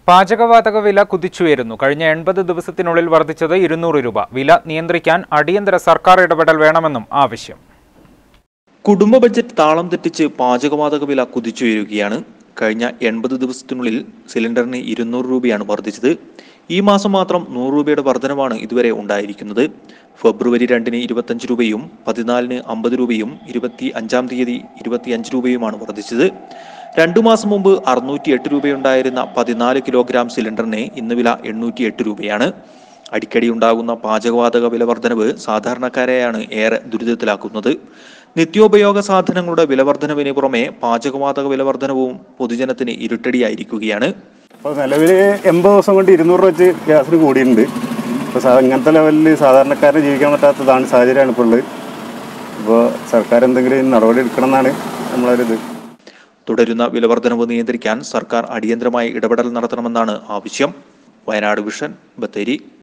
പാചകവാതക വില കുതിച്ചുയരുന്നു കഴിഞ്ഞ എൺപത് ദിവസത്തിനുള്ളിൽ വർദ്ധിച്ചത് ഇരുന്നൂറ് രൂപ വില നിയന്ത്രിക്കാൻ അടിയന്തര സർക്കാർ ഇടപെടൽ വേണമെന്നും ആവശ്യം കുടുംബ ബജറ്റ് താളം തെറ്റിച്ച് പാചകവാതക വില കുതിച്ചുയരുകയാണ് കഴിഞ്ഞ എൺപത് ദിവസത്തിനുള്ളിൽ സിലിണ്ടറിന് ഇരുന്നൂറ് രൂപയാണ് വർദ്ധിച്ചത് ഈ മാസം മാത്രം നൂറ് രൂപയുടെ വർധനവാണ് ഇതുവരെ ഉണ്ടായിരിക്കുന്നത് ഫെബ്രുവരി രണ്ടിന് ഇരുപത്തഞ്ച് രൂപയും പതിനാലിന് അമ്പത് രൂപയും ഇരുപത്തി അഞ്ചാം തീയതി ഇരുപത്തി അഞ്ച് രൂപയുമാണ് വർദ്ധിച്ചത് രണ്ടു മാസം മുമ്പ് അറുന്നൂറ്റി എട്ട് രൂപയുണ്ടായിരുന്ന പതിനാല് കിലോഗ്രാം സിലിണ്ടറിന് ഇന്ന് വില എണ്ണൂറ്റി എട്ട് രൂപയാണ് അടിക്കടി ഉണ്ടാകുന്ന പാചകവാതക വില വർധനവ് സാധാരണക്കാരെയാണ് ഏറെ ദുരിതത്തിലാക്കുന്നത് നിത്യോപയോഗ സാധനങ്ങളുടെ വിലവർധനവിന് പുറമെ പാചകവാതക വിലവർധനവും പൊതുജനത്തിന് ഇരുട്ടടിയായിരിക്കുകയാണ് അപ്പോൾ നിലവിൽ എൺപത് ദിവസം കൊണ്ട് ഇരുന്നൂറ് രൂപ വെച്ച് ഗ്യാസിന് കൂടിയിട്ടുണ്ട് ഇപ്പോൾ സാ ഇങ്ങനത്തെ ലെവലിൽ സാധാരണക്കാരന് ജീവിക്കാൻ പറ്റാത്തതാണ് സാഹചര്യമാണ് ഇപ്പോൾ ഉള്ളത് അപ്പോൾ സർക്കാർ എന്തെങ്കിലും നടപടി എടുക്കണം എന്നാണ് നമ്മളൊരിത് തുടരുന്ന വിലവർധനവ് നിയന്ത്രിക്കാൻ സർക്കാർ അടിയന്തരമായി ഇടപെടൽ നടത്തണമെന്നാണ് ആവശ്യം വയനാട് വിഷൻ ബത്തേരി